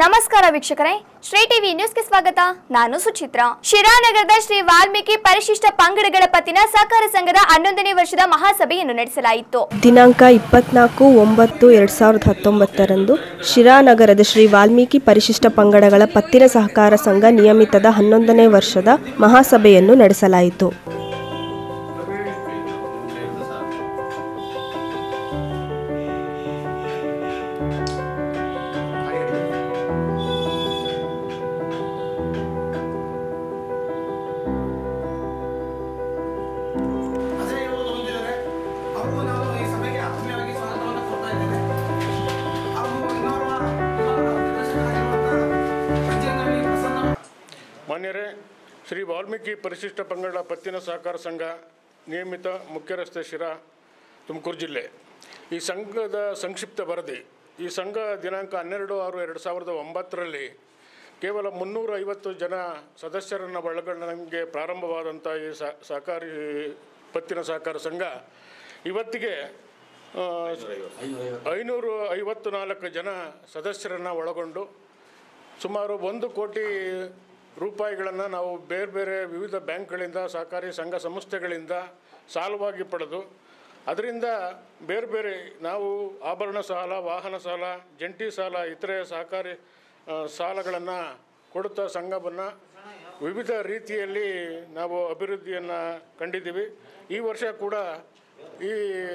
ನಮಸ್ಕಾರ ವೀಕ್ಷಕರೇ ಶ್ರೀ ಟಿವಿ ನ್ಯೂಸ್ಗೆ ಸ್ವಾಗತ ನಾನು ಸುಚಿತ್ರಾ ಶಿರಾನಗರದ ಶ್ರೀ ವಾಲ್ಮೀಕಿ ಪರಿಶಿಷ್ಟ ಪಂಗಡಗಳ ಪತ್ತಿನ ಸಹಕಾರ ಸಂಘದ ಹನ್ನೊಂದನೇ ವರ್ಷದ ಮಹಾಸಭೆಯನ್ನು ನಡೆಸಲಾಯಿತು ದಿನಾಂಕ ಇಪ್ಪತ್ನಾಲ್ಕು ಒಂಬತ್ತು ಎರಡು ಸಾವಿರದ ಹತ್ತೊಂಬತ್ತರಂದು ಶಿರಾನಗರದ ಶ್ರೀ ವಾಲ್ಮೀಕಿ ಪರಿಶಿಷ್ಟ ಪಂಗಡಗಳ ಪತ್ತಿನ ಸಹಕಾರ ಸಂಘ ನಿಯಮಿತದ ಹನ್ನೊಂದನೇ ವರ್ಷದ ಮಹಾಸಭೆಯನ್ನು ನಡೆಸಲಾಯಿತು ಅದೇ ಇವರು ಹೊಂದಿದ್ದಾರೆ ಅವ್ರಿಗೂ ನಾನು ಈ ಸಭೆಗೆ ಆತ್ಮೀಯವಾಗಿ ಸ್ವಾಗತವನ್ನು ಕೊಡ್ತಾ ಇದ್ದೇನೆ ಹಾಗೂ ಇನ್ನೋರ್ವ ಇನ್ನೋರ್ವ ನಿರ್ದೇಶಕರಾಗಿರುವಂತಹ ಮಂಜೇಂದ್ರಳ್ಳಿ ಪ್ರಸನ್ನ ಮಾನ್ಯರೇ ಶ್ರೀ ವಾಲ್ಮೀಕಿ ಪರಿಶಿಷ್ಟ ಪಂಗಡ ಪತ್ತಿನ ಸಹಕಾರ ಸಂಘ ನಿಯಮಿತ ಮುಖ್ಯ ರಸ್ತೆ ಶಿರಾ ತುಮಕೂರು ಜಿಲ್ಲೆ ಈ ಸಂಘದ ಸಂಕ್ಷಿಪ್ತ ವರದಿ ಈ ಸಂಘ ದಿನಾಂಕ ಹನ್ನೆರಡು ಆರು ಎರಡು ಸಾವಿರದ ಒಂಬತ್ತರಲ್ಲಿ ಕೇವಲ ಮುನ್ನೂರ ಐವತ್ತು ಜನ ಸದಸ್ಯರನ್ನು ಒಳಗೊಂಡಂಗೆ ಪ್ರಾರಂಭವಾದಂಥ ಈ ಸ- ಸಹಕಾರಿ ಪತ್ತಿನ ಸಹಕಾರ ಸಂಘ ಇವತ್ತಿಗೆ ಆ, ಐನೂರು ಐವತ್ತು ನಾಲ್ಕು ಜನ ಸದಸ್ಯರನ್ನು ಒಳಗೊಂಡು ಸುಮಾರು ಒಂದು ಕೋಟಿ ರೂಪಾಯಿಗಳನ್ನು ನಾವು ಬೇರೆ ಬೇರೆ ವಿವಿಧ ಬ್ಯಾಂಕ್ಗಳಿಂದ ಸಹಕಾರಿ ಸಂಘ ಸಂಸ್ಥೆಗಳಿಂದ ಸಾಲವಾಗಿ ಪಡೆದು ಅದರಿಂದ ಬೇರೆ ಬೇರೆ ನಾವು ಆಭರಣ ಸಾಲ ವಾಹನ ಸಾಲ ಜಂಟಿ ಸಾಲ ಇತರೆ ಸಹಕಾರಿ ಸಾಲಗಳನ್ನು ಕೊಡುತ್ತಾ ಸಂಘವನ್ನು ವಿವಿಧ ರೀತಿಯಲ್ಲಿ ನಾವು ಅಭಿವೃದ್ಧಿಯನ್ನು ಕಂಡಿದ್ದೀವಿ ಈ ವರ್ಷ ಕೂಡ ಈ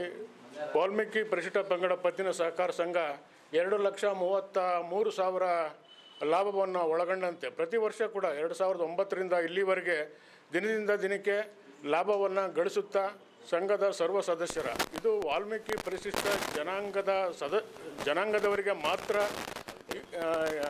ವಾಲ್ಮೀಕಿ ಪರಿಶಿಷ್ಟ ಪಂಗಡ ಪತ್ತಿನ ಸಹಕಾರ ಸಂಘ ಎರಡು ಲಕ್ಷ ಮೂವತ್ತ ಮೂರು ಸಾವಿರ ಲಾಭವನ್ನು ಒಳಗೊಂಡಂತೆ ಪ್ರತಿ ವರ್ಷ ಕೂಡ ಎರಡು ಸಾವಿರದ ಒಂಬತ್ತರಿಂದ ಇಲ್ಲಿವರೆಗೆ ದಿನದಿಂದ ದಿನಕ್ಕೆ ಲಾಭವನ್ನು ಗಳಿಸುತ್ತಾ ಸಂಘದ ಸರ್ವ ಸದಸ್ಯರ ಇದು ವಾಲ್ಮೀಕಿ ಪರಿಶಿಷ್ಟ ಜನಾಂಗದ ಸದ ಜನಾಂಗದವರಿಗೆ ಮಾತ್ರ ಆ,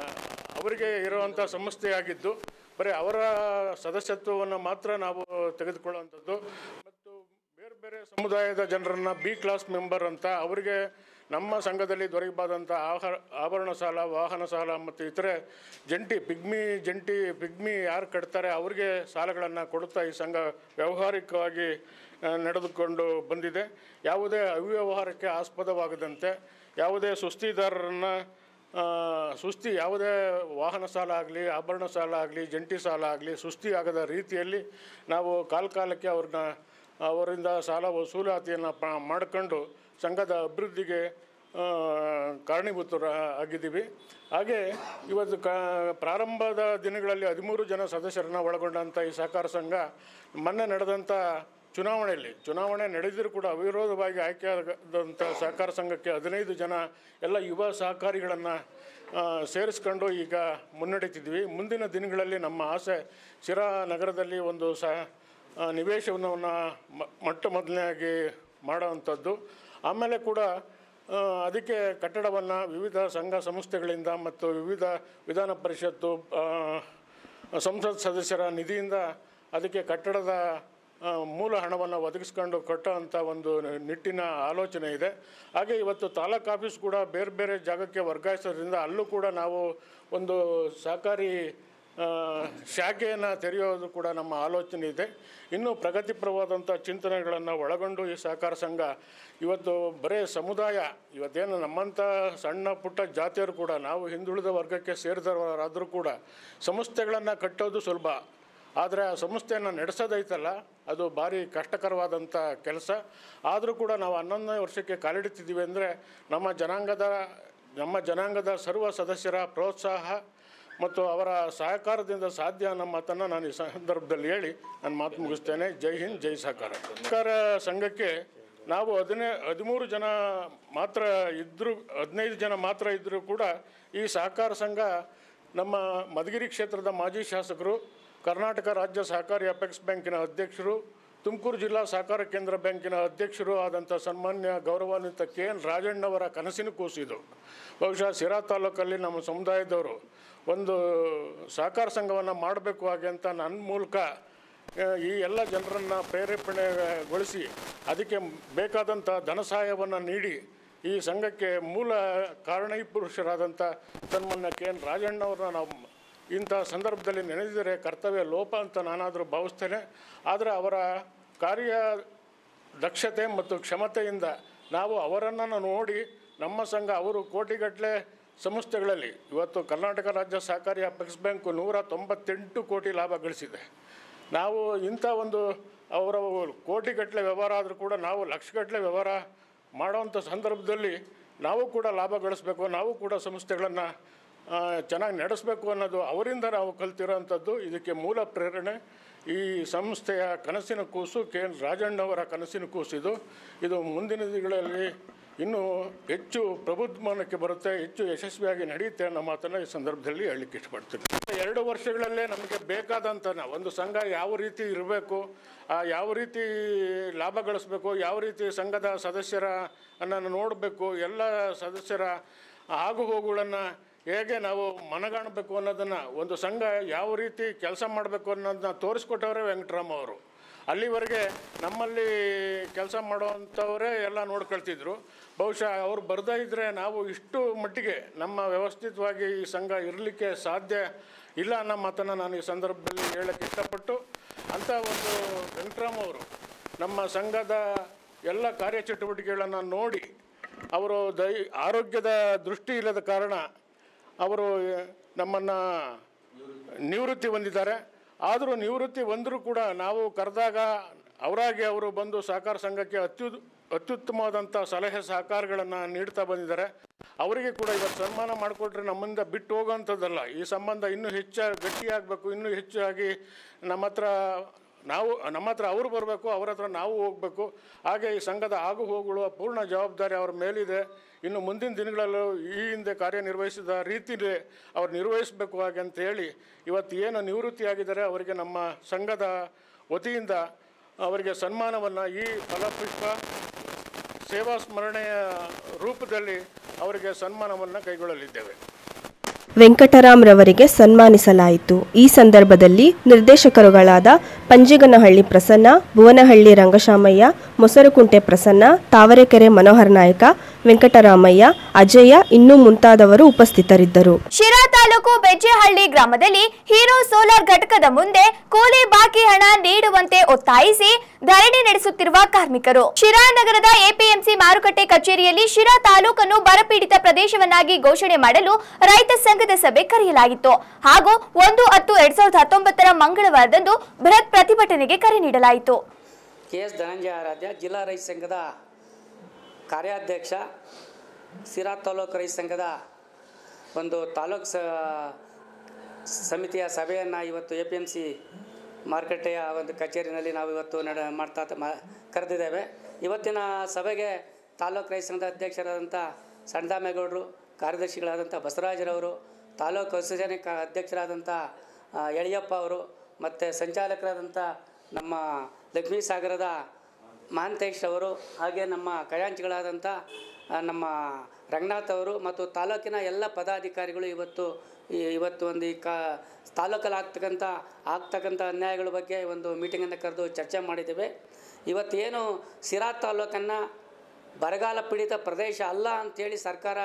ಅವರಿಗೆ ಇರುವಂಥ ಸಂಸ್ಥೆಯಾಗಿದ್ದು ಬರೀ ಅವರ ಸದಸ್ಯತ್ವವನ್ನು ಮಾತ್ರ ನಾವು ತೆಗೆದುಕೊಳ್ಳುವಂಥದ್ದು ಮತ್ತು ಬೇರೆ ಬೇರೆ ಸಮುದಾಯದ ಜನರನ್ನು ಬಿ ಕ್ಲಾಸ್ ಮೆಂಬರ್ ಅಂತ ಅವರಿಗೆ ನಮ್ಮ ಸಂಘದಲ್ಲಿ ದೊರೆಯಬಾದಂಥ ಆಹಾರ ಆಭರಣ ಸಾಲ ವಾಹನ ಸಾಲ ಮತ್ತು ಇತರೆ ಜಂಟಿ ಪಿಗ್ಮಿ ಜಂಟಿ ಪಿಗ್ಮಿ ಯಾರು ಕಟ್ತಾರೆ ಅವರಿಗೆ ಸಾಲಗಳನ್ನು ಕೊಡುತ್ತಾ ಈ ಸಂಘ ವ್ಯಾವಹಾರಿಕವಾಗಿ ಆ, ನಡೆದುಕೊಂಡು ಬಂದಿದೆ ಯಾವುದೇ ಅವ್ಯವಹಾರಕ್ಕೆ ಆಸ್ಪದವಾಗದಂತೆ ಯಾವುದೇ ಸುಸ್ತಿದಾರರನ್ನು ಆ, ಸುಸ್ತಿ ಯಾವುದೇ ವಾಹನ ಸಾಲ ಆಗಲಿ ಆಭರಣ ಸಾಲ ಆಗಲಿ ಜಂಟಿ ಸಾಲ ಆಗಲಿ ಸುಸ್ತಿ ಆಗದ ರೀತಿಯಲ್ಲಿ ನಾವು ಕಾಲ ಕಾಲಕ್ಕೆ ಅವ್ರನ್ನ ಅವರಿಂದ ಸಾಲ ವಸೂಲಾತಿಯನ್ನು ಪ ಮಾಡಿಕೊಂಡು ಸಂಘದ ಅಭಿವೃದ್ಧಿಗೆ ಆ, ಕಾರಣೀಭೂತರ ಆಗಿದ್ದೀವಿ ಹಾಗೆ ಇವತ್ತು ಕ ಪ್ರಾರಂಭದ ದಿನಗಳಲ್ಲಿ ಹದಿಮೂರು ಜನ ಸದಸ್ಯರನ್ನು ಒಳಗೊಂಡಂಥ ಈ ಸಹಕಾರ ಸಂಘ ಮೊನ್ನೆ ನಡೆದಂಥ ಚುನಾವಣೆಯಲ್ಲಿ ಚುನಾವಣೆ ನಡೆದರೂ ಕೂಡ ಅವಿರೋಧವಾಗಿ ಆಯ್ಕೆಯಾದಂಥ ಸಹಕಾರ ಸಂಘಕ್ಕೆ ಹದಿನೈದು ಜನ ಎಲ್ಲ ಯುವ ಸಹಕಾರಿಗಳನ್ನು ಸೇರಿಸ್ಕೊಂಡು ಈಗ ಮುನ್ನಡೀತಿದ್ವಿ ಮುಂದಿನ ದಿನಗಳಲ್ಲಿ ನಮ್ಮ ಆಸೆ ಶಿರಾ ನಗರದಲ್ಲಿ ಒಂದು ಸ ಆ, ನಿವೇಶನವನ್ನು ಮ- ಮೊಟ್ಟ ಮೊದಲನೇಯಾಗಿ ಮಾಡೋವಂಥದ್ದು ಆಮೇಲೆ ಕೂಡ ಆ, ಅದಕ್ಕೆ ಕಟ್ಟಡವನ್ನು ವಿವಿಧ ಸಂಘ ಸಂಸ್ಥೆಗಳಿಂದ ಮತ್ತು ವಿವಿಧ ವಿಧಾನ ಪರಿಷತ್ತು ಆ, ಸಂಸತ್ ಸದಸ್ಯರ ನಿಧಿಯಿಂದ ಅದಕ್ಕೆ ಕಟ್ಟಡದ ಆ, ಮೂಲ ಹಣವನ್ನು ಒದಗಿಸ್ಕೊಂಡು ಕಟ್ಟೋವಂಥ ಒಂದು ನಿಟ್ಟಿನ ಆಲೋಚನೆ ಇದೆ ಹಾಗೆ ಇವತ್ತು ತಾಲೂಕು ಆಫೀಸ್ ಕೂಡ ಬೇರೆ ಬೇರೆ ಜಾಗಕ್ಕೆ ವರ್ಗಾಯಿಸೋದ್ರಿಂದ ಅಲ್ಲೂ ಕೂಡ ನಾವು ಒಂದು ಸಹಕಾರಿ ಆ, ಶಾಖೆಯನ್ನು ತೆರೆಯೋದು ಕೂಡ ನಮ್ಮ ಆಲೋಚನೆ ಇದೆ ಇನ್ನೂ ಪ್ರಗತಿಪರವಾದಂಥ ಚಿಂತನೆಗಳನ್ನು ಒಳಗೊಂಡು ಈ ಸಹಕಾರ ಸಂಘ ಇವತ್ತು ಬರೇ ಸಮುದಾಯ ಇವತ್ತೇನು ನಮ್ಮಂಥ ಸಣ್ಣ ಪುಟ್ಟ ಜಾತಿಯರು ಕೂಡ ನಾವು ಹಿಂದುಳಿದ ವರ್ಗಕ್ಕೆ ಸೇರಿದವರಾದರೂ ಕೂಡ ಸಂಸ್ಥೆಗಳನ್ನು ಕಟ್ಟೋದು ಸುಲಭ ಆದರೆ ಆ ಸಂಸ್ಥೆಯನ್ನು ನಡೆಸೋದೈತಲ್ಲ ಅದು ಭಾರಿ ಕಷ್ಟಕರವಾದಂಥ ಕೆಲಸ ಆದರೂ ಕೂಡ ನಾವು ಹನ್ನೊಂದನೇ ವರ್ಷಕ್ಕೆ ಕಾಲಿಡುತ್ತಿದ್ದೀವಿ ಅಂದರೆ ನಮ್ಮ ಜನಾಂಗದ ನಮ್ಮ ಜನಾಂಗದ ಸರ್ವ ಸದಸ್ಯರ ಪ್ರೋತ್ಸಾಹ ಮತ್ತು ಅವರ ಸಹಕಾರದಿಂದ ಸಾಧ್ಯ ಅನ್ನೋ ಮಾತನ್ನು ನಾನು ಈ ಸಂದರ್ಭದಲ್ಲಿ ಹೇಳಿ ನನ್ನ ಮಾತು ಮುಗಿಸ್ತೇನೆ ಜೈ ಹಿಂದ್ ಜೈ ಸಹಕಾರ ಸಹಕಾರ ಸಂಘಕ್ಕೆ ನಾವು ಹದಿನೇ ಹದಿಮೂರು ಜನ ಮಾತ್ರ ಇದ್ದರೂ ಹದಿನೈದು ಜನ ಮಾತ್ರ ಇದ್ದರೂ ಕೂಡ ಈ ಸಹಕಾರ ಸಂಘ ನಮ್ಮ ಮಧುಗಿರಿ ಕ್ಷೇತ್ರದ ಮಾಜಿ ಶಾಸಕರು ಕರ್ನಾಟಕ ರಾಜ್ಯ ಸಹಕಾರಿ ಅಪೆಕ್ಸ್ ಬ್ಯಾಂಕಿನ ಅಧ್ಯಕ್ಷರು ತುಮಕೂರು ಜಿಲ್ಲಾ ಸಹಕಾರ ಕೇಂದ್ರ ಬ್ಯಾಂಕಿನ ಅಧ್ಯಕ್ಷರು ಆದಂಥ ಸನ್ಮಾನ್ಯ ಗೌರವಾನ್ವಿತ ಕೆ ಎನ್ ರಾಜಣ್ಣವರ ಕನಸಿನ ಕೂಸಿದು ಬಹುಶಃ ಸಿರಾ ತಾಲೂಕಲ್ಲಿ ನಮ್ಮ ಸಮುದಾಯದವರು ಒಂದು ಸಹಕಾರ ಸಂಘವನ್ನು ಮಾಡಬೇಕು ಹಾಗೆ ಅಂತ ನನ್ನ ಮೂಲಕ ಆ, ಈ ಎಲ್ಲ ಜನರನ್ನು ಪ್ರೇರೇಪಣೆಗೊಳಿಸಿ ಅದಕ್ಕೆ ಬೇಕಾದಂಥ ಧನ ಸಹಾಯವನ್ನು ನೀಡಿ ಈ ಸಂಘಕ್ಕೆ ಮೂಲ ಕಾರಣೀ ಪುರುಷರಾದಂಥ ಸನ್ಮಾನ್ಯ ಕೆ ಎನ್ ರಾಜಣ್ಣವ್ರನ್ನ ನಾವು ಇಂಥ ಸಂದರ್ಭದಲ್ಲಿ ನೆನೆದಿದರೆ ಕರ್ತವ್ಯ ಲೋಪ ಅಂತ ನಾನಾದರೂ ಭಾವಿಸ್ತೇನೆ ಆದರೆ ಅವರ ಕಾರ್ಯ ದಕ್ಷತೆ ಮತ್ತು ಕ್ಷಮತೆಯಿಂದ ನಾವು ಅವರನ್ನು ನೋಡಿ ನಮ್ಮ ಸಂಘ ಅವರು ಕೋಟಿಗಟ್ಟಲೆ ಸಂಸ್ಥೆಗಳಲ್ಲಿ ಇವತ್ತು ಕರ್ನಾಟಕ ರಾಜ್ಯ ಸಹಕಾರಿ ಅಪೆಕ್ಸ್ ಬ್ಯಾಂಕು ನೂರ ತೊಂಬತ್ತೆಂಟು ಕೋಟಿ ಲಾಭ ಗಳಿಸಿದೆ ನಾವು ಇಂಥ ಒಂದು ಅವರ ಕೋಟಿಗಟ್ಟಲೆ ವ್ಯವಹಾರ ಆದರೂ ಕೂಡ ನಾವು ಲಕ್ಷಗಟ್ಟಲೆ ವ್ಯವಹಾರ ಮಾಡೋವಂಥ ಸಂದರ್ಭದಲ್ಲಿ ನಾವು ಕೂಡ ಲಾಭ ಗಳಿಸ್ಬೇಕು ನಾವು ಕೂಡ ಸಂಸ್ಥೆಗಳನ್ನು ಚೆನ್ನಾಗಿ ನಡೆಸಬೇಕು ಅನ್ನೋದು ಅವರಿಂದ ನಾವು ಕಲ್ತಿರೋವಂಥದ್ದು ಇದಕ್ಕೆ ಮೂಲ ಪ್ರೇರಣೆ ಈ ಸಂಸ್ಥೆಯ ಕನಸಿನ ಕೂಸು ಕೆ ಎನ್ ರಾಜಣ್ಣವರ ಕನಸಿನ ಕೂಸು ಇದು ಇದು ಮುಂದಿನ ದಿನಗಳಲ್ಲಿ ಇನ್ನೂ ಹೆಚ್ಚು ಪ್ರಬುದ್ಧಮಾನಕ್ಕೆ ಬರುತ್ತೆ ಹೆಚ್ಚು ಯಶಸ್ವಿಯಾಗಿ ನಡೆಯುತ್ತೆ ಅನ್ನೋ ಮಾತನ್ನು ಈ ಸಂದರ್ಭದಲ್ಲಿ ಹೇಳಲಿಕ್ಕೆ ಇಷ್ಟಪಡ್ತೀನಿ ಎರಡು ವರ್ಷಗಳಲ್ಲೇ ನಮಗೆ ಬೇಕಾದಂಥ ಒಂದು ಸಂಘ ಯಾವ ರೀತಿ ಇರಬೇಕು ಯಾವ ರೀತಿ ಲಾಭ ಗಳಿಸ್ಬೇಕು ಯಾವ ರೀತಿ ಸಂಘದ ಸದಸ್ಯರ ಅನ್ನು ನೋಡಬೇಕು ಎಲ್ಲ ಸದಸ್ಯರ ಆಗು ಹೋಗುಗಳನ್ನು ಹೇಗೆ ನಾವು ಮನಗಾಣಬೇಕು ಅನ್ನೋದನ್ನು ಒಂದು ಸಂಘ ಯಾವ ರೀತಿ ಕೆಲಸ ಮಾಡಬೇಕು ಅನ್ನೋದನ್ನ ತೋರಿಸ್ಕೊಟ್ಟವರೇ ವೆಂಕಟರಾಮ ಅವರು ಅಲ್ಲಿವರೆಗೆ ನಮ್ಮಲ್ಲಿ ಕೆಲಸ ಮಾಡೋವಂಥವರೇ ಎಲ್ಲ ನೋಡ್ಕೊಳ್ತಿದ್ರು ಬಹುಶಃ ಅವ್ರು ಬರ್ದೇ ಇದ್ದರೆ ನಾವು ಇಷ್ಟು ಮಟ್ಟಿಗೆ ನಮ್ಮ ವ್ಯವಸ್ಥಿತವಾಗಿ ಈ ಸಂಘ ಇರಲಿಕ್ಕೆ ಸಾಧ್ಯ ಇಲ್ಲ ಅನ್ನೋ ಮಾತನ್ನು ನಾನು ಈ ಸಂದರ್ಭದಲ್ಲಿ ಹೇಳಕ್ಕೆ ಇಷ್ಟಪಟ್ಟು ಅಂಥ ಒಂದು ವೆಂಕಟರಾಮ್ ಅವರು ನಮ್ಮ ಸಂಘದ ಎಲ್ಲ ಕಾರ್ಯಚಟುವಟಿಕೆಗಳನ್ನು ನೋಡಿ ಅವರು ದೈ ಆರೋಗ್ಯದ ದೃಷ್ಟಿ ಇಲ್ಲದ ಕಾರಣ ಅವರು ನಮ್ಮನ್ನು ನಿವೃತ್ತಿ ಹೊಂದಿದ್ದಾರೆ ಆದರೂ ನಿವೃತ್ತಿ ಹೊಂದರೂ ಕೂಡ ನಾವು ಕರೆದಾಗ ಅವರಾಗಿ ಅವರು ಬಂದು ಸಹಕಾರ ಸಂಘಕ್ಕೆ ಅತ್ಯು ಅತ್ಯುತ್ತಮವಾದಂಥ ಸಲಹೆ ಸಹಕಾರಗಳನ್ನು ನೀಡ್ತಾ ಬಂದಿದ್ದಾರೆ ಅವರಿಗೆ ಕೂಡ ಇವತ್ತು ಸನ್ಮಾನ ಮಾಡಿಕೊಟ್ರೆ ನಮ್ಮಿಂದ ಬಿಟ್ಟು ಹೋಗೋವಂಥದ್ದಲ್ಲ ಈ ಸಂಬಂಧ ಇನ್ನೂ ಹೆಚ್ಚು ಗಟ್ಟಿಯಾಗಬೇಕು ಇನ್ನೂ ಹೆಚ್ಚಾಗಿ ನಮ್ಮ ಹತ್ರ ನಾವು ನಮ್ಮ ಹತ್ರ ಅವರು ಬರಬೇಕು ಅವ್ರ ಹತ್ರ ನಾವು ಹೋಗಬೇಕು ಹಾಗೆ ಈ ಸಂಘದ ಆಗು ಹೋಗುವ ಪೂರ್ಣ ಜವಾಬ್ದಾರಿ ಅವ್ರ ಮೇಲಿದೆ ಇನ್ನು ಮುಂದಿನ ದಿನಗಳಲ್ಲೂ ಈ ಹಿಂದೆ ಕಾರ್ಯನಿರ್ವಹಿಸಿದ ರೀತಿಲಿ ಅವ್ರು ನಿರ್ವಹಿಸಬೇಕು ಹಾಗೆ ಅಂತ ಹೇಳಿ ಇವತ್ತು ಏನು ನಿವೃತ್ತಿಯಾಗಿದ್ದಾರೆ ಅವರಿಗೆ ನಮ್ಮ ಸಂಘದ ವತಿಯಿಂದ ಅವರಿಗೆ ಸನ್ಮಾನವನ್ನು ಈ ಫಲಪುಷ್ಪ ಸೇವಾ ಸ್ಮರಣೆಯ ರೂಪದಲ್ಲಿ ಅವರಿಗೆ ಸನ್ಮಾನವನ್ನು ಕೈಗೊಳ್ಳಲಿದ್ದೇವೆ ವೆಂಕಟರಾಮ್ ರವರಿಗೆ ಸನ್ಮಾನಿಸಲಾಯಿತು ಈ ಸಂದರ್ಭದಲ್ಲಿ ನಿರ್ದೇಶಕರುಗಳಾದ ಪಂಜಿಗನಹಳ್ಳಿ ಪ್ರಸನ್ನ ಭುವನಹಳ್ಳಿ ರಂಗಶಾಮಯ್ಯ ಮೊಸರುಕುಂಟೆ ಪ್ರಸನ್ನ ತಾವರೆಕೆರೆ ಮನೋಹರ್ ನಾಯಕ ವೆಂಕಟರಾಮಯ್ಯ ಅಜಯ ಇನ್ನೂ ಮುಂತಾದವರು ಉಪಸ್ಥಿತರಿದ್ದರು ಶಿರಾ ತಾಲೂಕು ಬೆಜ್ಜೆಹಳ್ಳಿ ಗ್ರಾಮದಲ್ಲಿ ಹೀರೋ ಸೋಲಾರ್ ಘಟಕದ ಮುಂದೆ ಕೂಲಿ ಬಾಕಿ ಹಣ ನೀಡುವಂತೆ ಒತ್ತಾಯಿಸಿ ಧರಣಿ ನಡೆಸುತ್ತಿರುವ ಕಾರ್ಮಿಕರು ಶಿರಾ ನಗರದ ಎಪಿಎಂಸಿ ಮಾರುಕಟ್ಟೆ ಕಚೇರಿಯಲ್ಲಿ ಶಿರಾ ತಾಲೂಕನ್ನು ಬರಪೀಡಿತ ಪ್ರದೇಶವನ್ನಾಗಿ ಘೋಷಣೆ ಮಾಡಲು ರೈತ ಸಂಘದ ಸಭೆ ಕರೆಯಲಾಗಿತ್ತು ಹಾಗೂ ಒಂದು ಹತ್ತು ಎರಡ್ ಸಾವಿರದ ಹತ್ತೊಂಬತ್ತರ ಮಂಗಳವಾರದಂದು ಬೃಹತ್ ಪ್ರತಿಭಟನೆಗೆ ಕರೆ ನೀಡಲಾಯಿತು ಕೆ ಎಸ್ ಧನಂಜಯ ಆರಾಧ್ಯ ಜಿಲ್ಲಾ ರೈತ ಸಂಘದ ಕಾರ್ಯಾಧ್ಯಕ್ಷ ಸಿರಾ ತಾಲೂಕು ರೈತ ಸಂಘದ ಒಂದು ತಾಲೂಕು ಸ ಸಮಿತಿಯ ಸಭೆಯನ್ನು ಇವತ್ತು ಎ ಪಿ ಎಮ್ ಸಿ ಮಾರುಕಟ್ಟೆಯ ಒಂದು ಕಚೇರಿನಲ್ಲಿ ನಾವು ಇವತ್ತು ನಡ ಮಾಡ್ತಾ ಮಾ ಕರೆದಿದ್ದೇವೆ ಇವತ್ತಿನ ಸಭೆಗೆ ತಾಲೂಕು ರೈತ ಸಂಘದ ಅಧ್ಯಕ್ಷರಾದಂಥ ಸಣ್ಣದಾಮೇಗೌಡರು ಕಾರ್ಯದರ್ಶಿಗಳಾದಂಥ ಬಸವರಾಜರವರು ತಾಲೂಕು ಹಸುಜನೆ ಕ ಅಧ್ಯಕ್ಷರಾದಂಥ ಆ, ಯಳಿಯಪ್ಪ ಅವರು ಮತ್ತು ಸಂಚಾಲಕರಾದಂಥ ನಮ್ಮ ಲಕ್ಷ್ಮೀ ಸಾಗರದ ಮಹಾಂತೇಶ್ ಅವರು ಹಾಗೆ ನಮ್ಮ ಖಜಾಂಚಿಗಳಾದಂಥ ಆ, ನಮ್ಮ ರಂಗನಾಥ್ ಅವರು ಮತ್ತು ತಾಲೂಕಿನ ಎಲ್ಲ ಪದಾಧಿಕಾರಿಗಳು ಇವತ್ತು ಈ ಇವತ್ತು ಒಂದು ಈ ಕಾ ತಾಲೂಕಲ್ಲಿ ಆಗ್ತಕ್ಕಂಥ ಆಗ್ತಕ್ಕಂಥ ಅನ್ಯಾಯಗಳ ಬಗ್ಗೆ ಒಂದು ಮೀಟಿಂಗನ್ನು ಕರೆದು ಚರ್ಚೆ ಮಾಡಿದ್ದೇವೆ ಇವತ್ತೇನು ಸಿರಾ ತಾಲೂಕನ್ನು ಬರಗಾಲ ಪೀಡಿತ ಪ್ರದೇಶ ಅಲ್ಲ ಅಂಥೇಳಿ ಸರ್ಕಾರ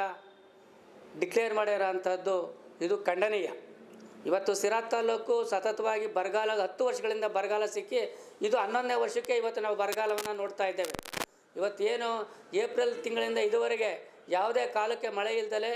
ಡಿಕ್ಲೇರ್ ಮಾಡಿರೋ ಅಂಥದ್ದು ಇದು ಖಂಡನೀಯ ಇವತ್ತು ಸಿರಾ ತಾಲೂಕು ಸತತವಾಗಿ ಬರಗಾಲ ಹತ್ತು ವರ್ಷಗಳಿಂದ ಬರಗಾಲ ಸಿಕ್ಕಿ ಇದು ಹನ್ನೊಂದನೇ ವರ್ಷಕ್ಕೆ ಇವತ್ತು ನಾವು ಬರಗಾಲವನ್ನು ನೋಡ್ತಾ ಇದ್ದೇವೆ ಇವತ್ತೇನು ಏಪ್ರಿಲ್ ತಿಂಗಳಿಂದ ಇದುವರೆಗೆ ಯಾವುದೇ ಕಾಲಕ್ಕೆ ಮಳೆ ಇಲ್ದಲೆ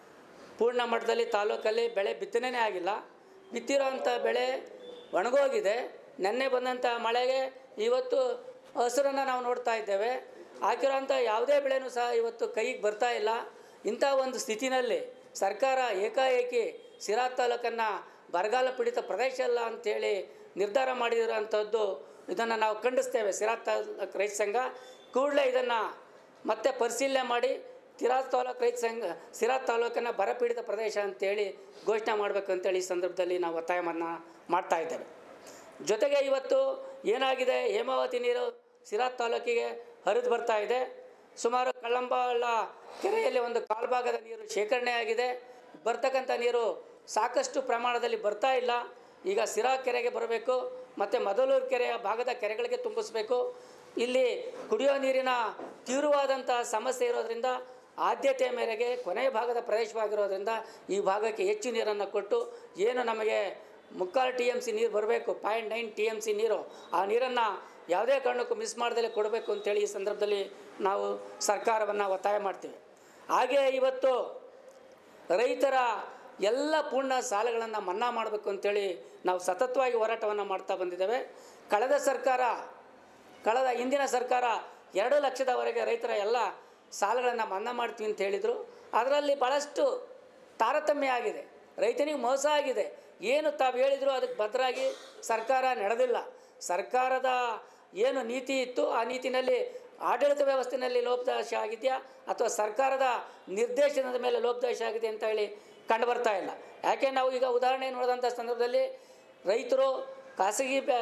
ಪೂರ್ಣ ಮಟ್ಟದಲ್ಲಿ ತಾಲೂಕಲ್ಲಿ ಬೆಳೆ ಬಿತ್ತನೆ ಆಗಿಲ್ಲ ಬಿತ್ತಿರೋಂಥ ಬೆಳೆ ಒಣಗೋಗಿದೆ ನೆನ್ನೆ ಬಂದಂಥ ಮಳೆಗೆ ಇವತ್ತು ಹಸಿರನ್ನು ನಾವು ನೋಡ್ತಾ ಇದ್ದೇವೆ ಹಾಕಿರೋಂಥ ಯಾವುದೇ ಬೆಳೆನೂ ಸಹ ಇವತ್ತು ಕೈಗೆ ಬರ್ತಾ ಇಲ್ಲ ಇಂಥ ಒಂದು ಸ್ಥಿತಿನಲ್ಲಿ ಸರ್ಕಾರ ಏಕಾಏಕಿ ಸಿರಾ ತಾಲೂಕನ್ನು ಬರಗಾಲ ಪೀಡಿತ ಪ್ರದೇಶ ಅಲ್ಲ ಅಂಥೇಳಿ ನಿರ್ಧಾರ ಮಾಡಿರೋಂಥದ್ದು ಇದನ್ನು ನಾವು ಖಂಡಿಸ್ತೇವೆ ಸಿರಾ ತಾಲೂಕು ರೈತ ಸಂಘ ಕೂಡಲೇ ಇದನ್ನು ಮತ್ತೆ ಪರಿಶೀಲನೆ ಮಾಡಿ ತಿರಾ ತಾಲೂಕು ರೈತ ಸಂಘ ಸಿರಾ ತಾಲೂಕನ್ನು ಬರಪೀಡಿತ ಪ್ರದೇಶ ಅಂತೇಳಿ ಘೋಷಣೆ ಮಾಡಬೇಕು ಅಂತೇಳಿ ಈ ಸಂದರ್ಭದಲ್ಲಿ ನಾವು ಒತ್ತಾಯವನ್ನು ಮಾಡ್ತಾ ಇದ್ದೇವೆ ಜೊತೆಗೆ ಇವತ್ತು ಏನಾಗಿದೆ ಹೇಮಾವತಿ ನೀರು ಸಿರಾ ತಾಲೂಕಿಗೆ ಹರಿದು ಬರ್ತಾ ಇದೆ ಸುಮಾರು ಕಳ್ಳಂಬಾಳ ಕೆರೆಯಲ್ಲಿ ಒಂದು ಕಾಲ್ಭಾಗದ ನೀರು ಶೇಖರಣೆ ಆಗಿದೆ ಬರ್ತಕ್ಕಂಥ ನೀರು ಸಾಕಷ್ಟು ಪ್ರಮಾಣದಲ್ಲಿ ಬರ್ತಾ ಇಲ್ಲ ಈಗ ಸಿರಾ ಕೆರೆಗೆ ಬರಬೇಕು ಮತ್ತು ಮೊದಲೂರು ಕೆರೆಯ ಭಾಗದ ಕೆರೆಗಳಿಗೆ ತುಂಬಿಸ್ಬೇಕು ಇಲ್ಲಿ ಕುಡಿಯೋ ನೀರಿನ ತೀವ್ರವಾದಂಥ ಸಮಸ್ಯೆ ಇರೋದ್ರಿಂದ ಆದ್ಯತೆಯ ಮೇರೆಗೆ ಕೊನೆಯ ಭಾಗದ ಪ್ರದೇಶವಾಗಿರೋದ್ರಿಂದ ಈ ಭಾಗಕ್ಕೆ ಹೆಚ್ಚು ನೀರನ್ನು ಕೊಟ್ಟು ಏನು ನಮಗೆ ಮುಕ್ಕಾಲು ಟಿ ಎಮ್ ಸಿ ನೀರು ಬರಬೇಕು point nine T M C ನೀರು ಆ ನೀರನ್ನು ಯಾವುದೇ ಕಾರಣಕ್ಕೂ ಮಿಸ್ ಮಾಡ್ದಲೇ ಕೊಡಬೇಕು ಅಂತೇಳಿ ಈ ಸಂದರ್ಭದಲ್ಲಿ ನಾವು ಸರ್ಕಾರವನ್ನು ಒತ್ತಾಯ ಮಾಡ್ತೀವಿ ಹಾಗೆ ಇವತ್ತು ರೈತರ ಎಲ್ಲ ಪೂರ್ಣ ಸಾಲಗಳನ್ನು ಮನ್ನಾ ಮಾಡಬೇಕು ಅಂತೇಳಿ ನಾವು ಸತತವಾಗಿ ಹೋರಾಟವನ್ನು ಮಾಡ್ತಾ ಬಂದಿದ್ದೇವೆ ಕಳೆದ ಸರ್ಕಾರ ಕಳೆದ ಹಿಂದಿನ ಸರ್ಕಾರ ಎರಡು ಲಕ್ಷದವರೆಗೆ ರೈತರ ಎಲ್ಲ ಸಾಲಗಳನ್ನು ಮನ್ನಾ ಮಾಡ್ತೀವಿ ಅಂತ ಹೇಳಿದರು ಅದರಲ್ಲಿ ಭಾಳಷ್ಟು ತಾರತಮ್ಯ ಆಗಿದೆ ರೈತನಿಗೆ ಮೋಸ ಆಗಿದೆ ಏನು ತಾವು ಹೇಳಿದ್ರು ಅದಕ್ಕೆ ಭದ್ರಾಗಿ ಸರ್ಕಾರ ನಡೆದಿಲ್ಲ ಸರ್ಕಾರದ ಏನು ನೀತಿ ಇತ್ತು ಆ ನೀತಿನಲ್ಲಿ ಆಡಳಿತ ವ್ಯವಸ್ಥೆಯಲ್ಲಿ ಲೋಪದೋಷ ಆಗಿದೆಯಾ ಅಥವಾ ಸರ್ಕಾರದ ನಿರ್ದೇಶನದ ಮೇಲೆ ಲೋಪದೋಷ ಆಗಿದೆ ಅಂತ ಹೇಳಿ ಕಂಡು ಬರ್ತಾ ಇಲ್ಲ ಯಾಕೆ ನಾವು ಈಗ ಉದಾಹರಣೆ ನೋಡಿದಂಥ ಸಂದರ್ಭದಲ್ಲಿ ರೈತರು ಖಾಸಗಿ ಬ್ಯಾ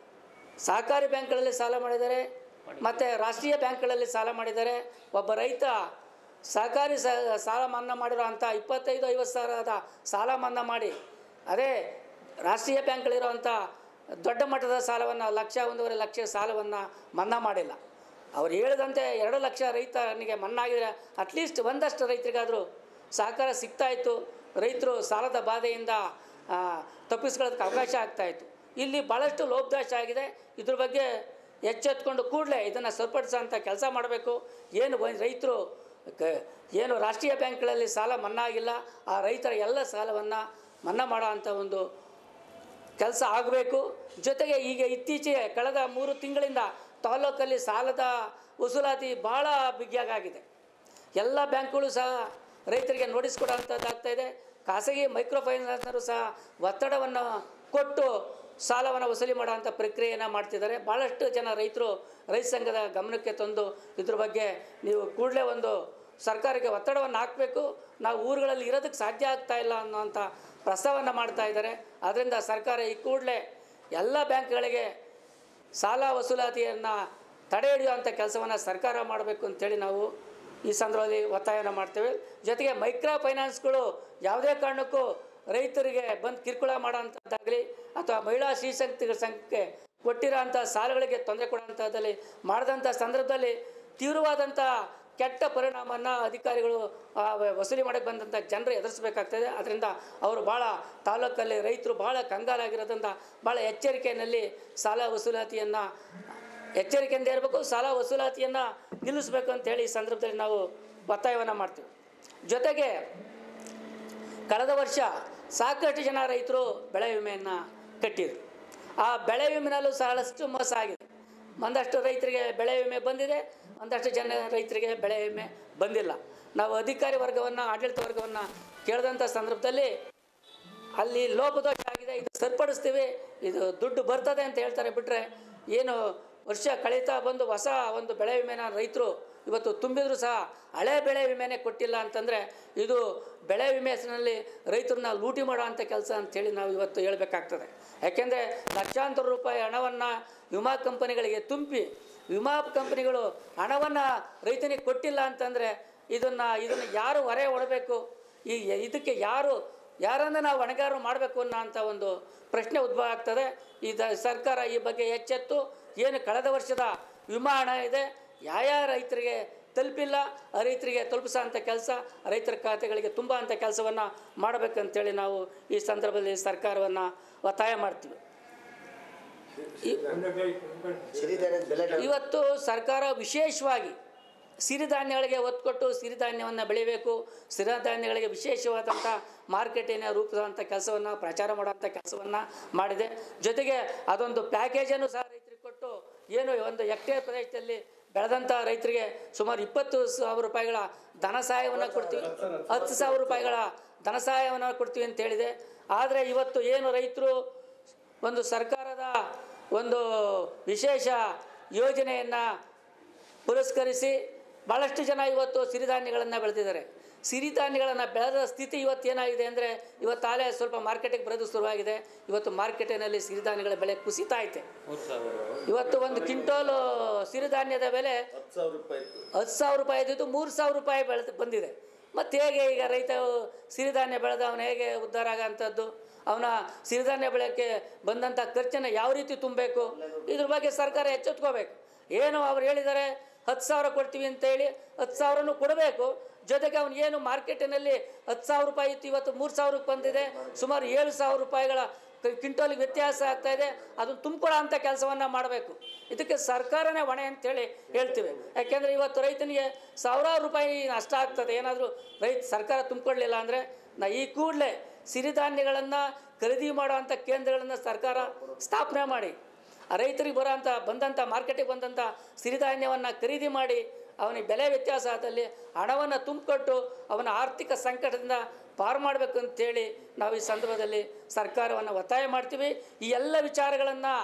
ಸಹಕಾರಿ ಬ್ಯಾಂಕ್ಗಳಲ್ಲಿ ಸಾಲ ಮಾಡಿದ್ದಾರೆ ಮತ್ತು ರಾಷ್ಟ್ರೀಯ ಬ್ಯಾಂಕ್ಗಳಲ್ಲಿ ಸಾಲ ಮಾಡಿದ್ದಾರೆ ಒಬ್ಬ ರೈತ ಸಹಕಾರಿ ಸ ಸಾಲ ಮನ್ನಾ ಮಾಡಿರೋ ಅಂಥ ಇಪ್ಪತ್ತೈದು ಐವತ್ತು ಸಾವಿರದ ಸಾಲ ಮನ್ನಾ ಮಾಡಿ ಅದೇ ರಾಷ್ಟ್ರೀಯ ಬ್ಯಾಂಕ್ಗಳಿರೋವಂಥ ದೊಡ್ಡ ಮಟ್ಟದ ಸಾಲವನ್ನು ಲಕ್ಷ ಒಂದೂವರೆ ಲಕ್ಷ ಸಾಲವನ್ನು ಮನ್ನಾ ಮಾಡಿಲ್ಲ ಅವ್ರು ಹೇಳಿದಂತೆ ಎರಡು ಲಕ್ಷ ರೈತನಿಗೆ ಮನ್ನಾ ಆಗಿದ್ರೆ ಅಟ್ಲೀಸ್ಟ್ ಒಂದಷ್ಟು ರೈತರಿಗಾದರೂ ಸಹಕಾರ ಸಿಗ್ತಾಯಿತ್ತು ರೈತರು ಸಾಲದ ಬಾಧೆಯಿಂದ ಆ, ತಪ್ಪಿಸ್ಕೊಳ್ಳೋದಕ್ಕೆ ಅವಕಾಶ ಆಗ್ತಾಯಿತ್ತು ಇಲ್ಲಿ ಭಾಳಷ್ಟು ಲೋಪದೋಷ ಆಗಿದೆ ಇದ್ರ ಬಗ್ಗೆ ಎಚ್ಚೆತ್ಕೊಂಡು ಕೂಡಲೇ ಇದನ್ನು ಸರಿಪಡಿಸೋಂಥ ಕೆಲಸ ಮಾಡಬೇಕು ಏನು ರೈತರು ಕ ಏನು ರಾಷ್ಟ್ರೀಯ ಬ್ಯಾಂಕ್ಗಳಲ್ಲಿ ಸಾಲ ಮನ್ನಾ ಆಗಿಲ್ಲ ಆ ರೈತರ ಎಲ್ಲ ಸಾಲವನ್ನು ಮನ್ನಾ ಮಾಡೋ ಅಂಥ ಒಂದು ಕೆಲಸ ಆಗಬೇಕು ಜೊತೆಗೆ ಈಗ ಇತ್ತೀಚೆಗೆ ಕಳೆದ ಮೂರು ತಿಂಗಳಿಂದ ತಾಲೂಕಲ್ಲಿ ಸಾಲದ ವಸೂಲಾತಿ ಭಾಳ ಬಿಗಿಯಾಗಿದೆ ಎಲ್ಲ ಬ್ಯಾಂಕ್ಗಳು ಸಹ ರೈತರಿಗೆ ನೋಟಿಸ್ ಕೊಡೋಂಥದ್ದಾಗ್ತಾ ಇದೆ ಖಾಸಗಿ ಮೈಕ್ರೋ ಫೈನಾನ್ಸ್ನವರು ಸಹ ಒತ್ತಡವನ್ನು ಕೊಟ್ಟು ಸಾಲವನ್ನು ವಸೂಲಿ ಮಾಡೋಂಥ ಪ್ರಕ್ರಿಯೆಯನ್ನು ಮಾಡ್ತಿದ್ದಾರೆ ಭಾಳಷ್ಟು ಜನ ರೈತರು ರೈತ ಸಂಘದ ಗಮನಕ್ಕೆ ತಂದು ಇದ್ರ ಬಗ್ಗೆ ನೀವು ಕೂಡಲೇ ಒಂದು ಸರ್ಕಾರಕ್ಕೆ ಒತ್ತಡವನ್ನು ಹಾಕಬೇಕು ನಾವು ಊರುಗಳಲ್ಲಿ ಇರೋದಕ್ಕೆ ಸಾಧ್ಯ ಆಗ್ತಾ ಇಲ್ಲ ಅನ್ನೋಂಥ ಪ್ರಸ್ತಾವವನ್ನು ಮಾಡ್ತಾ ಇದ್ದಾರೆ ಆದ್ದರಿಂದ ಸರ್ಕಾರ ಈ ಕೂಡಲೇ ಎಲ್ಲ ಬ್ಯಾಂಕ್ಗಳಿಗೆ ಸಾಲ ವಸೂಲಾತಿಯನ್ನು ತಡೆ ಹಿಡಿಯುವಂಥ ಕೆಲಸವನ್ನು ಸರ್ಕಾರ ಮಾಡಬೇಕು ಅಂತೇಳಿ ನಾವು ಈ ಸಂದರ್ಭದಲ್ಲಿ ಒತ್ತಾಯವನ್ನು ಮಾಡ್ತೇವೆ ಜೊತೆಗೆ ಮೈಕ್ರೋ ಫೈನಾನ್ಸ್ಗಳು ಯಾವುದೇ ಕಾರಣಕ್ಕೂ ರೈತರಿಗೆ ಬಂದು ಕಿರುಕುಳ ಮಾಡೋಂಥದ್ದಾಗಲಿ ಅಥವಾ ಮಹಿಳಾ ಶ್ರೀಶಕ್ತಿಗಳ ಸಂಖ್ಯೆ ಕೊಟ್ಟಿರೋ ಅಂಥ ಸಾಲಗಳಿಗೆ ತೊಂದರೆ ಕೊಡೋಂಥದ್ದಲ್ಲಿ ಮಾಡಿದಂಥ ಸಂದರ್ಭದಲ್ಲಿ ತೀವ್ರವಾದಂಥ ಕೆಟ್ಟ ಪರಿಣಾಮವನ್ನು ಅಧಿಕಾರಿಗಳು ಆ, ವ- ವಸೂಲಿ ಮಾಡೋಕ್ಕೆ ಬಂದಂಥ ಜನರು ಎದುರಿಸಬೇಕಾಗ್ತದೆ ಅದರಿಂದ ಅವರು ಭಾಳ ತಾಲೂಕಲ್ಲಿ ರೈತರು ಭಾಳ ಕಂಗಾಲಾಗಿರೋದ್ರಿಂದ ಭಾಳ ಎಚ್ಚರಿಕೆಯಲ್ಲಿ ಸಾಲ ವಸೂಲಾತಿಯನ್ನು ಎಚ್ಚರಿಕೆಯಿಂದ ಇರಬೇಕು ಸಾಲ ವಸೂಲಾತಿಯನ್ನು ನಿಲ್ಲಿಸಬೇಕು ಅಂತೇಳಿ ಈ ಸಂದರ್ಭದಲ್ಲಿ ನಾವು ಒತ್ತಾಯವನ್ನು ಮಾಡ್ತೀವಿ ಜೊತೆಗೆ ಕಳೆದ ವರ್ಷ ಸಾಕಷ್ಟು ಜನ ರೈತರು ಬೆಳೆ ವಿಮೆಯನ್ನು ಕಟ್ಟಿದರು ಆ ಬೆಳೆ ವಿಮೆನಲ್ಲೂ ಸಾಕಷ್ಟು ಮೋಸ ಆಗಿದೆ ಒಂದಷ್ಟು ರೈತರಿಗೆ ಬೆಳೆ ವಿಮೆ ಬಂದಿದೆ ಒಂದಷ್ಟು ಜನ ರೈತರಿಗೆ ಬೆಳೆ ವಿಮೆ ಬಂದಿಲ್ಲ ನಾವು ಅಧಿಕಾರಿ ವರ್ಗವನ್ನು ಆಡಳಿತ ವರ್ಗವನ್ನು ಕೇಳಿದಂಥ ಸಂದರ್ಭದಲ್ಲಿ ಅಲ್ಲಿ ಲೋಪದೋಷ ಆಗಿದೆ ಇದು ಸರಿಪಡಿಸ್ತೀವಿ ಇದು ದುಡ್ಡು ಬರ್ತದೆ ಅಂತ ಹೇಳ್ತಾರೆ ಬಿಟ್ಟರೆ ಏನು ವರ್ಷ ಕಳೀತಾ ಬಂದು ಹೊಸ ಒಂದು ಬೆಳೆ ವಿಮೆನ ರೈತರು ಇವತ್ತು ತುಂಬಿದ್ರು ಸಹ ಹಳೆ ಬೆಳೆ ವಿಮೆನೇ ಕೊಟ್ಟಿಲ್ಲ ಅಂತಂದರೆ ಇದು ಬೆಳೆ ವಿಮೆ ಹೆಸರಿನಲ್ಲಿ ರೈತರನ್ನ ಲೂಟಿ ಮಾಡೋ ಅಂಥ ಕೆಲಸ ಅಂತೇಳಿ ನಾವು ಇವತ್ತು ಹೇಳಬೇಕಾಗ್ತದೆ ಯಾಕೆಂದರೆ ಲಕ್ಷಾಂತರ ರೂಪಾಯಿ ಹಣವನ್ನು ವಿಮಾ ಕಂಪನಿಗಳಿಗೆ ತುಂಬಿ ವಿಮಾ ಕಂಪನಿಗಳು ಹಣವನ್ನು ರೈತನಿಗೆ ಕೊಟ್ಟಿಲ್ಲ ಅಂತಂದರೆ ಇದನ್ನು ಇದನ್ನು ಯಾರು ಹೊರೆ ಹೊಡಬೇಕು ಈ ಇದಕ್ಕೆ ಯಾರು ಯಾರನ್ನ ನಾವು ಹೊಣೆಗಾರರು ಮಾಡಬೇಕು ಅನ್ನೋ ಅಂಥ ಒಂದು ಪ್ರಶ್ನೆ ಉದ್ಭವ ಆಗ್ತದೆ ಇದು ಸರ್ಕಾರ ಈ ಬಗ್ಗೆ ಎಚ್ಚೆತ್ತು ಏನು ಕಳೆದ ವರ್ಷದ ವಿಮಾ ಹಣ ಇದೆ ಯಾವ ರೈತರಿಗೆ ತಲುಪಿಲ್ಲ ಆ ರೈತರಿಗೆ ತಲುಪಿಸೋ ಅಂಥ ಕೆಲಸ ರೈತರ ಖಾತೆಗಳಿಗೆ ತುಂಬ ಅಂಥ ಕೆಲಸವನ್ನು ಮಾಡಬೇಕಂತೇಳಿ ನಾವು ಈ ಸಂದರ್ಭದಲ್ಲಿ ಸರ್ಕಾರವನ್ನು ಒತ್ತಾಯ ಮಾಡ್ತೀವಿ ಸಿರಿಧಾನ್ಯದ ಬೆಲೆ ಇವತ್ತು ಸರ್ಕಾರ ವಿಶೇಷವಾಗಿ ಸಿರಿಧಾನ್ಯಗಳಿಗೆ ಒತ್ತು ಕೊಟ್ಟು ಸಿರಿಧಾನ್ಯವನ್ನು ಬೆಳಿಬೇಕು ಸಿರಿಧಾನ್ಯಗಳಿಗೆ ವಿಶೇಷವಾದಂಥ ಮಾರ್ಕೆಟಿನ ರೂಪಿಸುವಂಥ ಕೆಲಸವನ್ನು ಪ್ರಚಾರ ಮಾಡುವಂಥ ಕೆಲಸವನ್ನು ಮಾಡಿದೆ ಜೊತೆಗೆ ಅದೊಂದು ಪ್ಯಾಕೇಜನ್ನು ಸಹ ರೈತರಿಗೆ ಕೊಟ್ಟು ಏನು ಒಂದು ಹೆಕ್ಟೇರ್ ಪ್ರದೇಶದಲ್ಲಿ ಬೆಳೆದಂಥ ರೈತರಿಗೆ ಸುಮಾರು ಇಪ್ಪತ್ತು ಸಾವಿರ ರೂಪಾಯಿಗಳ ಧನ ಸಹಾಯವನ್ನು ಕೊಡ್ತೀವಿ ಹತ್ತು ಸಾವಿರ ರೂಪಾಯಿಗಳ ಧನ ಸಹಾಯವನ್ನು ಕೊಡ್ತೀವಿ ಅಂತ ಹೇಳಿದೆ ಆದರೆ ಇವತ್ತು ಏನು ರೈತರು ಒಂದು ಸರ್ಕಾರದ ಒಂದು ವಿಶೇಷ ಯೋಜನೆಯನ್ನು ಪುರಸ್ಕರಿಸಿ ಭಾಳಷ್ಟು ಜನ ಇವತ್ತು ಸಿರಿಧಾನ್ಯಗಳನ್ನು ಬೆಳೆದಿದ್ದಾರೆ ಸಿರಿಧಾನ್ಯಗಳನ್ನು ಬೆಳೆದ ಸ್ಥಿತಿ ಇವತ್ತು ಏನಾಗಿದೆ ಅಂದರೆ ಇವತ್ತು ಆಲೇ ಸ್ವಲ್ಪ ಮಾರ್ಕೆಟಿಗೆ ಬರೋದು ಶುರುವಾಗಿದೆ ಇವತ್ತು ಮಾರ್ಕೆಟಿನಲ್ಲಿ ಸಿರಿಧಾನ್ಯಗಳ ಬೆಲೆ ಕುಸಿತಾ ಐತೆ ಇವತ್ತು ಒಂದು ಕ್ವಿಂಟೋಲು ಸಿರಿಧಾನ್ಯದ ಬೆಲೆ ಹತ್ತು ಸಾವಿರ ರೂಪಾಯಿ ಇತ್ತು ಹತ್ತು ಸಾವಿರ ರೂಪಾಯಿ ಇದ್ದಿದ್ದು ಮೂರು ಸಾವಿರ ರೂಪಾಯಿ ಬೆಳೆದು ಬಂದಿದೆ ಮತ್ತು ಹೇಗೆ ಈಗ ರೈತ ಸಿರಿಧಾನ್ಯ ಬೆಳೆದ ಅವನು ಹೇಗೆ ಉದ್ಧಾರ ಆಗೋಂಥದ್ದು ಅವನ ಸಿರಿಧಾನ್ಯ ಬೆಳೆಯೋಕ್ಕೆ ಬಂದಂಥ ಖರ್ಚನ್ನು ಯಾವ ರೀತಿ ತುಂಬಬೇಕು ಇದ್ರ ಬಗ್ಗೆ ಸರ್ಕಾರ ಎಚ್ಚೆತ್ಕೋಬೇಕು ಏನು ಅವ್ರು ಹೇಳಿದ್ದಾರೆ ಹತ್ತು ಸಾವಿರ ಕೊಡ್ತೀವಿ ಅಂತೇಳಿ ಹತ್ತು ಸಾವಿರನೂ ಕೊಡಬೇಕು ಜೊತೆಗೆ ಅವನು ಏನು ಮಾರ್ಕೆಟಿನಲ್ಲಿ ಹತ್ತು ಸಾವಿರ ರೂಪಾಯಿ ಇತ್ತು ಇವತ್ತು ಮೂರು ಸಾವಿರಕ್ಕೆ ಬಂದಿದೆ ಸುಮಾರು ಏಳು ಸಾವಿರ ರೂಪಾಯಿಗಳ ಕ್ವಿಂಟೋಲಿಗೆ ವ್ಯತ್ಯಾಸ ಆಗ್ತಾ ಇದೆ ಅದನ್ನು ತುಂಬಿಕೊಳ್ಳೋ ಅಂಥ ಕೆಲಸವನ್ನು ಮಾಡಬೇಕು ಇದಕ್ಕೆ ಸರ್ಕಾರನೇ ಹೊಣೆ ಅಂತೇಳಿ ಹೇಳ್ತೀವಿ ಯಾಕೆಂದರೆ ಇವತ್ತು ರೈತನಿಗೆ ಸಾವಿರಾರು ರೂಪಾಯಿ ನಷ್ಟ ಆಗ್ತದೆ ಏನಾದರೂ ರೈತ ಸರ್ಕಾರ ತುಂಬಿಕೊಳ್ಳಲಿಲ್ಲ ಅಂದರೆ ನಾ ಈ ಕೂಡಲೇ ಸಿರಿಧಾನ್ಯಗಳನ್ನು ಖರೀದಿ ಮಾಡೋವಂಥ ಕೇಂದ್ರಗಳನ್ನು ಸರ್ಕಾರ ಸ್ಥಾಪನೆ ಮಾಡಿ ಆ ರೈತರಿಗೆ ಬರೋಂಥ ಬಂದಂಥ ಮಾರ್ಕೆಟಿಗೆ ಬಂದಂಥ ಸಿರಿಧಾನ್ಯವನ್ನು ಖರೀದಿ ಮಾಡಿ ಅವನಿಗೆ ಬೆಲೆ ವ್ಯತ್ಯಾಸ ಆದಲ್ಲಿ ಹಣವನ್ನು ತುಂಬಿಕೊಟ್ಟು ಅವನ ಆರ್ಥಿಕ ಸಂಕಟದಿಂದ ಪಾರು ಮಾಡಬೇಕು ಅಂತೇಳಿ ನಾವು ಈ ಸಂದರ್ಭದಲ್ಲಿ ಸರ್ಕಾರವನ್ನು ಒತ್ತಾಯ ಮಾಡ್ತೀವಿ ಈ ಎಲ್ಲ ವಿಚಾರಗಳನ್ನು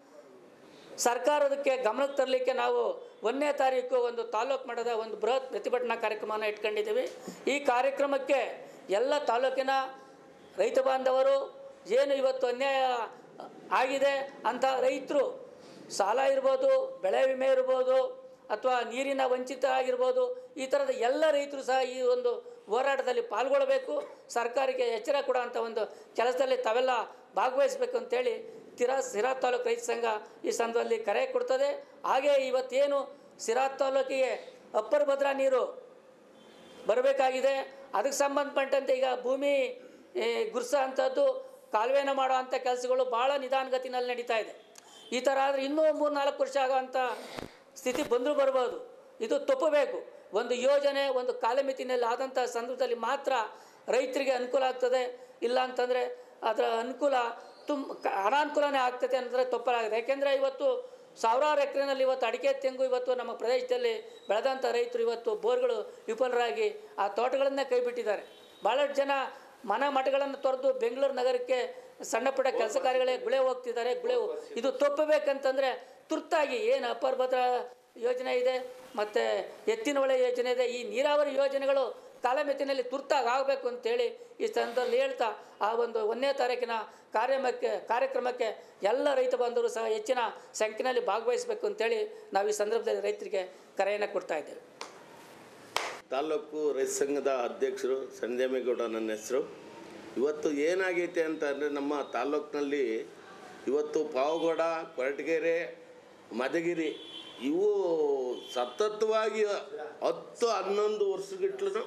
ಸರ್ಕಾರದಕ್ಕೆ ಗಮನಕ್ಕೆ ತರಲಿಕ್ಕೆ ನಾವು ಒಂದನೇ ತಾರೀಕು ಒಂದು ತಾಲೂಕು ಮಟ್ಟದ ಒಂದು ಬೃಹತ್ ಪ್ರತಿಭಟನಾ ಕಾರ್ಯಕ್ರಮವನ್ನು ಇಟ್ಕೊಂಡಿದ್ದೀವಿ ಈ ಕಾರ್ಯಕ್ರಮಕ್ಕೆ ಎಲ್ಲ ತಾಲೂಕಿನ ರೈತ ಬಾಂಧವರು ಏನು ಇವತ್ತು ಅನ್ಯಾಯ ಆಗಿದೆ ಅಂತ ರೈತರು ಸಾಲ ಇರ್ಬೋದು ಬೆಳೆ ವಿಮೆ ಇರ್ಬೋದು ಅಥವಾ ನೀರಿನ ವಂಚಿತ ಆಗಿರ್ಬೋದು ಈ ಥರದ ಎಲ್ಲ ರೈತರು ಸಹ ಈ ಒಂದು ಹೋರಾಟದಲ್ಲಿ ಪಾಲ್ಗೊಳ್ಳಬೇಕು ಸರ್ಕಾರಕ್ಕೆ ಎಚ್ಚರ ಕೊಡುವಂಥ ಒಂದು ಕೆಲಸದಲ್ಲಿ ತಾವೆಲ್ಲ ಭಾಗವಹಿಸಬೇಕು ಅಂತೇಳಿ ತಿರಾ ಸಿರಾ ತಾಲೂಕು ರೈತ ಸಂಘ ಈ ಸಂದರ್ಭದಲ್ಲಿ ಕರೆ ಕೊಡ್ತದೆ ಹಾಗೆ ಇವತ್ತೇನು ಸಿರಾ ತಾಲೂಕಿಗೆ ಅಪ್ಪರ್ ಭದ್ರಾ ನೀರು ಬರಬೇಕಾಗಿದೆ ಅದಕ್ಕೆ ಸಂಬಂಧಪಟ್ಟಂತೆ ಈಗ ಭೂಮಿ ಏ, ಗುರ್ಸ ಅಂಥದ್ದು ಕಾಲುವೆನ ಮಾಡೋ ಅಂಥ ಕೆಲಸಗಳು ಭಾಳ ನಿಧಾನಗತಿನಲ್ಲಿ ನಡೀತಾ ಇದೆ ಈ ಥರ ಆದರೆ ಇನ್ನೂ ಮೂರು ನಾಲ್ಕು ವರ್ಷ ಆಗೋವಂಥ ಸ್ಥಿತಿ ಬಂದರೂ ಬರ್ಬೋದು ಇದು ತಪ್ಪಬೇಕು ಒಂದು ಯೋಜನೆ ಒಂದು ಕಾಲಮಿತಿನಲ್ಲಿ ಆದಂಥ ಸಂದರ್ಭದಲ್ಲಿ ಮಾತ್ರ ರೈತರಿಗೆ ಅನುಕೂಲ ಆಗ್ತದೆ ಇಲ್ಲ ಅಂತಂದರೆ ಅದರ ಅನುಕೂಲ ತುಂಬ ಕ- ಅನಾನುಕೂಲನೇ ಆಗ್ತದೆ ಅಂದರೆ ತಪ್ಪಲಾಗಿದೆ ಯಾಕೆಂದರೆ ಇವತ್ತು ಸಾವಿರಾರು ಎಕರೆನಲ್ಲಿ ಇವತ್ತು ಅಡಿಕೆ ತೆಂಗು ಇವತ್ತು ನಮ್ಮ ಪ್ರದೇಶದಲ್ಲಿ ಬೆಳೆದಂಥ ರೈತರು ಇವತ್ತು ಬೋರ್ಗಳು ವಿಫಲರಾಗಿ ಆ ತೋಟಗಳನ್ನೇ ಕೈ ಬಿಟ್ಟಿದ್ದಾರೆ ಭಾಳಷ್ಟು ಜನ ಮನ ಮಠಗಳನ್ನು ತೊರೆದು ಬೆಂಗಳೂರು ನಗರಕ್ಕೆ ಸಣ್ಣ ಪುಟ್ಟ ಕೆಲಸ ಕಾರ್ಯಗಳೇ ಗುಳೆ ಹೋಗ್ತಿದ್ದಾರೆ ಗುಳೆ ಹೋ- ಇದು ತಪ್ಪಬೇಕಂತಂದರೆ ತುರ್ತಾಗಿ ಏನು ಅಪರ ಭದ್ರ ಯೋಜನೆ ಇದೆ ಮತ್ತು ಎತ್ತಿನ ಹೊಳೆ ಯೋಜನೆ ಇದೆ ಈ ನೀರಾವರಿ ಯೋಜನೆಗಳು ಕಾಲಮಿತಿನಲ್ಲಿ ತುರ್ತಾಗಿ ಆಗಬೇಕು ಅಂತೇಳಿ ಈ ಸಂದರ್ಭದಲ್ಲಿ ಹೇಳ್ತಾ ಆ ಒಂದು ಒಂದನೇ ತಾರೀಕಿನ ಕಾರ್ಯಕ್ರಮಕ್ಕೆ ಕಾರ್ಯಕ್ರಮಕ್ಕೆ ಎಲ್ಲ ರೈತ ಬಾಂಧವರು ಸಹ ಹೆಚ್ಚಿನ ಸಂಖ್ಯೆಯಲ್ಲಿ ಭಾಗವಹಿಸಬೇಕು ಅಂತೇಳಿ ನಾವು ಈ ಸಂದರ್ಭದಲ್ಲಿ ರೈತರಿಗೆ ಕರೆಯನ್ನು ಕೊಡ್ತಾ ಇದ್ದೇವೆ ತಾಲೂಕು ರೈತ ಸಂಘದ ಅಧ್ಯಕ್ಷರು ಸಂಜಯಮೇಗೌಡ ನನ್ನ ಹೆಸರು ಇವತ್ತು ಏನಾಗೈತೆ ಅಂತ ಅಂದರೆ ನಮ್ಮ ತಾಲೂಕಿನಲ್ಲಿ ಇವತ್ತು ಪಾವಗಡ ಕೊರಟಗೆರೆ ಮದಗಿರಿ ಇವು ಸತತವಾಗಿ ಹತ್ತು ಹನ್ನೊಂದು ವರ್ಷಗಿಟ್ಲು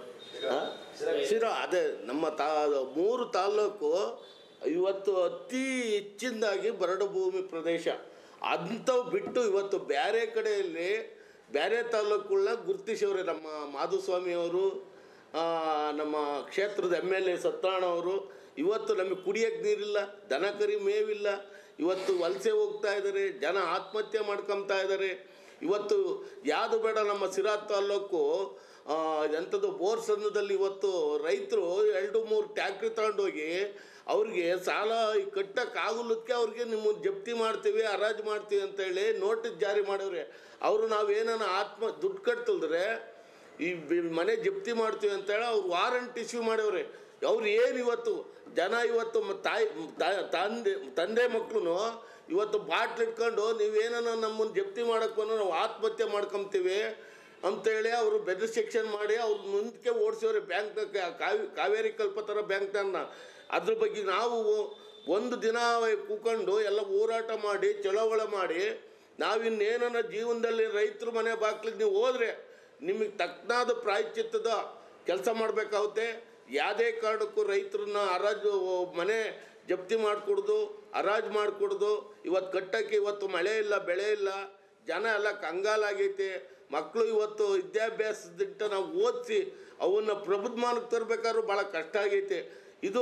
ಶಿರಾ ಅದೇ ನಮ್ಮ ತಾ ಮೂರು ತಾಲೂಕು ಇವತ್ತು ಅತಿ ಹೆಚ್ಚಿನದಾಗಿ ಬರಡು ಭೂಮಿ ಪ್ರದೇಶ ಅಂಥವು ಬಿಟ್ಟು ಇವತ್ತು ಬೇರೆ ಕಡೆಯಲ್ಲಿ ಬೇರೆ ತಾಲೂಕುಗಳನ್ನ ಗುರುತಿಸವ್ರೆ ನಮ್ಮ ಮಾಧುಸ್ವಾಮಿಯವರು ಆ, ನಮ್ಮ ಕ್ಷೇತ್ರದ ಎಮ್ ಎಲ್ ಎ ಸತ್ಯನಾರಾಯಣ ಇವತ್ತು ನಮಗೆ ಕುಡಿಯೋಕ್ಕೆ ನೀರಿಲ್ಲ ದನ ಕರಿ ಮೇವಿಲ್ಲ ಇವತ್ತು ವಲಸೆ ಹೋಗ್ತಾ ಇದ್ದಾರೆ ಜನ ಆತ್ಮಹತ್ಯೆ ಮಾಡ್ಕೊತಾ ಇದ್ದಾರೆ ಇವತ್ತು ಯಾವುದು ಬೇಡ ನಮ್ಮ ಸಿರಾ ತಾಲೂಕು ಆ, ಎಂಥದ್ದು ಬೋರ್ ಸಂದದಲ್ಲಿ ಇವತ್ತು ರೈತರು ಎರಡು ಮೂರು ಟ್ಯಾಕ್ಟ್ರಿ ತಗೊಂಡೋಗಿ ಅವ್ರಿಗೆ ಸಾಲ ಕಟ್ಟಕ್ಕಾಗಲಕ್ಕೆ ಅವ್ರಿಗೆ ನಿಮ್ಮನ್ನು ಜಪ್ತಿ ಮಾಡ್ತೀವಿ ಹರಾಜು ಮಾಡ್ತೀವಿ ಅಂತೇಳಿ ನೋಟಿಸ್ ಜಾರಿ ಮಾಡವ್ರೆ ಅವರು ನಾವೇನಾನ ಆತ್ಮ ದುಡ್ಡು ಕಟ್ತಿಲ್ದ್ರೆ ಈ ಬಿ- ಮನೆ ಜಪ್ತಿ ಮಾಡ್ತೀವಿ ಅಂತೇಳಿ ಅವ್ರು ವಾರಂಟ್ ಇಶ್ಯೂ ಮಾಡವ್ರೆ ಅವ್ರು ಏನು ಇವತ್ತು ಜನ ಇವತ್ತು ಮ- ತಾಯಿ ತ- ತಂದೆ ತಂದೆ ಮಕ್ಕಳು ಇವತ್ತು ಬಾಟ್ಲ್ ಇಟ್ಕೊಂಡು ನೀವೇನ ನಮ್ಮನ್ನು ಜಪ್ತಿ ಮಾಡಕ್ಕೆ ಬಂದ್ರೆ ನಾವು ಆತ್ಮಹತ್ಯೆ ಮಾಡ್ಕೊಂತೀವಿ ಅಂತೇಳಿ ಅವರು ಬೆದರ್ ಸೆಕ್ಷನ್ ಮಾಡಿ ಅವ್ರು ಮುಂದಕ್ಕೆ ಓಡಿಸೋರೆ ಬ್ಯಾಂಕ್ ಕಾವಿ ಕಾವೇರಿ ಕಲ್ಪತರ ಬ್ಯಾಂಕ್ನ ಅದ್ರ ಬಗ್ಗೆ ನಾವು ಒಂದು ದಿನ ಕೂಕೊಂಡು ಎಲ್ಲ ಹೋರಾಟ ಮಾಡಿ ಚಳವಳಿ ಮಾಡಿ ನಾವಿನ್ನೇನ ಜೀವನದಲ್ಲಿ ರೈತರ ಮನೆ ಬಾಗ್ಲಿಗೆ ನೀವು ಹೋದ್ರೆ ನಿಮಗೆ ತಕ್ಕನಾದ ಪ್ರಾಯಶ್ಚಿತ್ತದ ಕೆಲಸ ಮಾಡಬೇಕಾಗುತ್ತೆ ಯಾವುದೇ ಕಾರಣಕ್ಕೂ ರೈತರನ್ನ ಹರಾಜು ಮನೆ ಜಪ್ತಿ ಮಾಡಿಕೊಡ್ದು ಹರಾಜು ಮಾಡಿಕೊಡ್ದು ಇವತ್ತು ಕಟ್ಟಕ್ಕೆ ಇವತ್ತು ಮಳೆ ಇಲ್ಲ ಬೆಳೆ ಇಲ್ಲ ಜನ ಎಲ್ಲ ಕಂಗಾಲಾಗೈತೆ ಮಕ್ಕಳು ಇವತ್ತು ವಿದ್ಯಾಭ್ಯಾಸದಿಟ್ಟ ನಾವು ಓದಿಸಿ ಅವನ್ನ ಪ್ರಬುದ್ಧಮಾನಕ್ಕೆ ತರಬೇಕಾದ್ರೂ ಭಾಳ ಕಷ್ಟ ಆಗೈತೆ ಇದು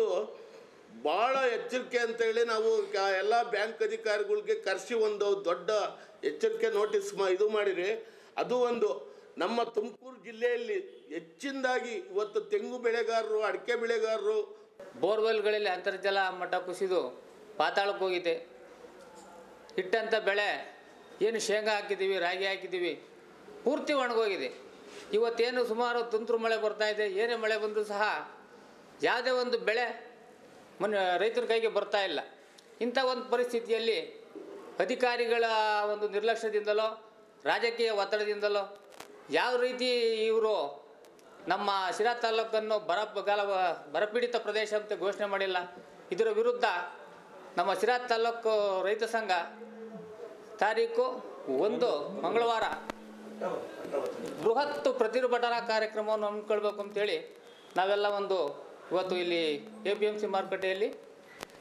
ಭಾಳ ಎಚ್ಚರಿಕೆ ಅಂತೇಳಿ ನಾವು ಕ- ಎಲ್ಲ ಬ್ಯಾಂಕ್ ಅಧಿಕಾರಿಗಳಿಗೆ ಕರೆಸಿ ಒಂದು ದೊಡ್ಡ ಎಚ್ಚರಿಕೆ ನೋಟಿಸ್ ಮಾ ಇದು ಮಾಡಿರಿ ಅದು ಒಂದು ನಮ್ಮ ತುಮಕೂರು ಜಿಲ್ಲೆಯಲ್ಲಿ ಹೆಚ್ಚಿನದಾಗಿ ಇವತ್ತು ತೆಂಗು ಬೆಳೆಗಾರರು ಅಡಿಕೆ ಬೆಳೆಗಾರರು ಬೋರ್ವೆಲ್ಗಳಲ್ಲಿ ಅಂತರ್ಜಲ ಮಟ್ಟ ಕುಸಿದು ಪಾತಾಳಕ್ಕೆ ಹೋಗಿದೆ ಇಟ್ಟಂಥ ಬೆಳೆ ಏನು ಶೇಂಗಾ ಹಾಕಿದ್ದೀವಿ ರಾಗಿ ಹಾಕಿದ್ದೀವಿ ಪೂರ್ತಿ ಒಣಗೋಗಿದೆ ಇವತ್ತೇನು ಸುಮಾರು ತುಂತುರು ಮಳೆ ಬರ್ತಾ ಇದೆ ಏನೇ ಮಳೆ ಬಂದರೂ ಸಹ ಯಾವುದೇ ಒಂದು ಬೆಳೆ ಮನ ರೈತರ ಕೈಗೆ ಬರ್ತಾ ಇಲ್ಲ ಇಂಥ ಒಂದು ಪರಿಸ್ಥಿತಿಯಲ್ಲಿ ಅಧಿಕಾರಿಗಳ ಒಂದು ನಿರ್ಲಕ್ಷ್ಯದಿಂದಲೋ ರಾಜಕೀಯ ಒತ್ತಡದಿಂದಲೋ ಯಾವ ರೀತಿ ಇವರು ನಮ್ಮ ಶಿರಾ ತಾಲೂಕನ್ನು ಬರ ಬರಗಾಲ ಬರಪೀಡಿತ ಪ್ರದೇಶ ಅಂತ ಘೋಷಣೆ ಮಾಡಿಲ್ಲ ಇದರ ವಿರುದ್ಧ ನಮ್ಮ ಶಿರಾ ತಾಲೂಕು ರೈತ ಸಂಘ ತಾರೀಕು ಒಂದು ಮಂಗಳವಾರ ಬೃಹತ್ ಪ್ರತಿಭಟನಾ ಕಾರ್ಯಕ್ರಮವನ್ನು ಹಮ್ಮಿಕೊಳ್ಬೇಕು ಅಂತೇಳಿ ನಾವೆಲ್ಲ ಒಂದು ಇವತ್ತು ಇಲ್ಲಿ ಎ ಪಿ ಎಮ್ ಸಿ ಮಾರುಕಟ್ಟೆಯಲ್ಲಿ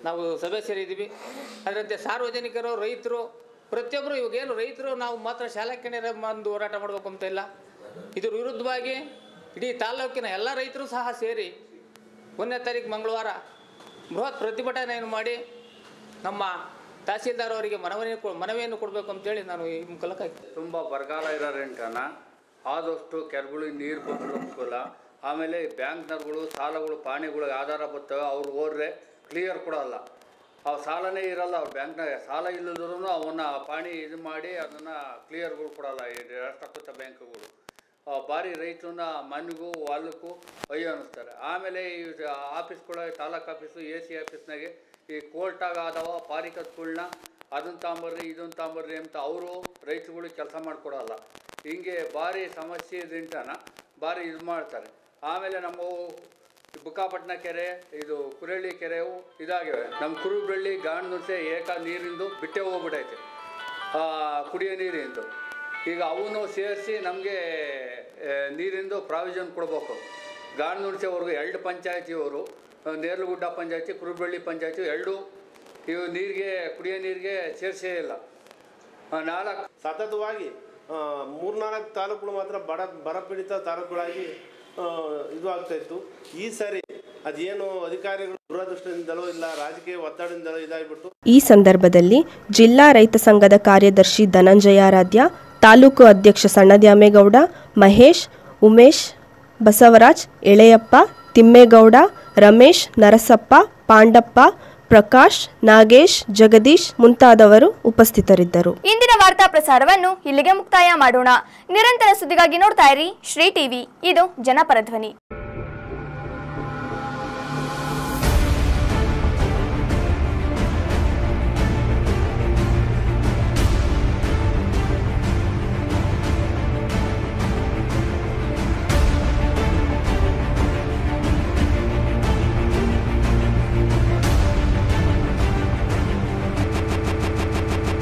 ನಾವು ಸಭೆ ಸೇರಿದ್ದೀವಿ ಅದರಂತೆ ಸಾರ್ವಜನಿಕರು ರೈತರು ಪ್ರತಿಯೊಬ್ಬರು ಇವಾಗೇನು ರೈತರು ನಾವು ಮಾತ್ರ ಶಾಲಾ ಕೆಣೆರ ಒಂದು ಹೋರಾಟ ಮಾಡಬೇಕು ಅಂತ ಇಲ್ಲ ಇದ್ರ ವಿರುದ್ಧವಾಗಿ ಇಡೀ ತಾಲೂಕಿನ ಎಲ್ಲ ರೈತರು ಸಹ ಸೇರಿ ಒಂದನೇ ತಾರೀಕು ಮಂಗಳವಾರ ಬೃಹತ್ ಪ್ರತಿಭಟನೆಯನ್ನು ಮಾಡಿ ನಮ್ಮ ತಹಸೀಲ್ದಾರ್ ಅವರಿಗೆ ಮನವಿ ಕೊ- ಮನವಿಯನ್ನು ಕೊಡಬೇಕು ಅಂತೇಳಿ ನಾನು ಈ ಮೂಲಕ ತುಂಬ ಬರಗಾಲ ಇರೋರೆಂಟನ ಆದಷ್ಟು ಕೆರೆಗಳಿಗೆ ನೀರು ಬಂದರೂ ಅನುಕೂಲ ಆಮೇಲೆ ಬ್ಯಾಂಕ್ನರ್ಗಳು ಸಾಲಗಳು ಪಾಣಿಗಳಿಗೆ ಆಧಾರ ಬರ್ತವೆ ಅವ್ರು ಹೋದ್ರೆ ಕ್ಲಿಯರ್ ಕೊಡಲ್ಲ ಅವು ಸಾಲನೇ ಇರಲ್ಲ ಅವ್ರು ಬ್ಯಾಂಕ್ನಾಗ ಸಾಲ ಇಲ್ಲದ್ರೂ ಅವನ್ನ ಪಾಣಿ ಇದು ಮಾಡಿ ಅದನ್ನು ಕ್ಲಿಯರ್ಗಳು ಕೊಡಲ್ಲ ಈ ರಾಷ್ಟ್ರೀಕೃತ ಬ್ಯಾಂಕ್ಗಳು ಆ, ಭಾರಿ ರೈತರನ್ನ ಮನೆಗೂ ಹೊಲಕ್ಕೂ ಅಯ್ಯೋ ಅನ್ನಿಸ್ತಾರೆ ಆಮೇಲೆ ಈ ಆಫೀಸ್ಗಳ ತಾಲೂಕು ಆಫೀಸು ಎ ಸಿ ಆಫೀಸ್ನಾಗೆ ಈ ಕೋರ್ಟಾಗ ಆದವ ಪಾರಿಕತ್ಗಳನ್ನ ಅದನ್ನ ತಾಂಬರ್ರಿ ಇದನ್ನ ತಾಂಬರ್ರಿ ಅಂತ ಅವರು ರೈತರುಗಳು ಕೆಲಸ ಮಾಡಿಕೊಡಲ್ಲ ಹಿಂಗೆ ಭಾರಿ ಸಮಸ್ಯೆ ಇದಿಂಟನ ಭಾರಿ ಇದು ಮಾಡ್ತಾರೆ ಆಮೇಲೆ ನಮ್ಮ ಬುಕ್ಕಾಪಟ್ಟಣ ಕೆರೆ ಇದು ಕುರಳ್ಳಿ ಕೆರೆವು ಇದಾಗಿವೆ ನಮ್ಮ ಕುರುಬಳ್ಳಿ ಗಾಣದುಸೆ ಏಕ ನೀರಿಂದು ಬಿಟ್ಟೆ ಹೋಗ್ಬಿಟ್ಟೈತೆ ಆ, ಕುಡಿಯೋ ನೀರಿಂದು ಈಗ ಅವನು ಸೇರಿಸಿ ನಮಗೆ ನೀರಿಂದು ಪ್ರಾವಿಷನ್ ಕೊಡಬೇಕು ಗಾಣದುಣಸೆವರೆಗೂ ಎರಡು ಪಂಚಾಯತಿಯವರು ನೇರ್ಲುಗುಡ್ಡ ಪಂಚಾಯತಿ ಕುರುಬಳ್ಳಿ ಪಂಚಾಯತಿ ಎರಡು ಇವು ನೀರಿಗೆ ಕುಡಿಯೋ ನೀರಿಗೆ ಸೇರಿಸೇ ಇಲ್ಲ ಆ, ನಾಲ್ಕು ಸತತವಾಗಿ ಆ, ಮೂರ್ನಾಲ್ಕು ತಾಲೂಕುಗಳು ಮಾತ್ರ ಬಡ ಬರಪೀಡಿತ ತಾಲೂಕುಗಳಾಗಿ ಆ, ಇದು ಆಗ್ತಾ ಇತ್ತು ಈ ಸರಿ ಅದೇನು ಅಧಿಕಾರಿಗಳು ದುರದೃಷ್ಟದಿಂದಲೋ ಇಲ್ಲ ರಾಜಕೀಯ ಒತ್ತಡದಿಂದಲೋ ಇದಾಗ್ಬಿಟ್ಟು ಈ ಸಂದರ್ಭದಲ್ಲಿ ಜಿಲ್ಲಾ ರೈತ ಸಂಘದ ಕಾರ್ಯದರ್ಶಿ ಧನಂಜಯಾರಾಧ್ಯ ತಾಲೂಕು ಅಧ್ಯಕ್ಷ ಸಣ್ಣದ್ಯಾಮೇಗೌಡ ಮಹೇಶ್ ಉಮೇಶ್ ಬಸವರಾಜ್ ಎಳೆಯಪ್ಪ ತಿಮ್ಮೇಗೌಡ ರಮೇಶ್ ನರಸಪ್ಪ ಪಾಂಡಪ್ಪ ಪ್ರಕಾಶ್ ನಾಗೇಶ್ ಜಗದೀಶ್ ಮುಂತಾದವರು ಉಪಸ್ಥಿತರಿದ್ದರು ಇಂದಿನ ವಾರ್ತಾ ಪ್ರಸಾರವನ್ನು ಇಲ್ಲಿಗೆ ಮುಕ್ತಾಯ ಮಾಡೋಣ ನಿರಂತರ ಸುದ್ದಿಗಾಗಿ ನೋಡ್ತಾ ಇರಿ ಶ್ರೀ ಟಿವಿ ಇದು ಜನಪರ ಧ್ವನಿ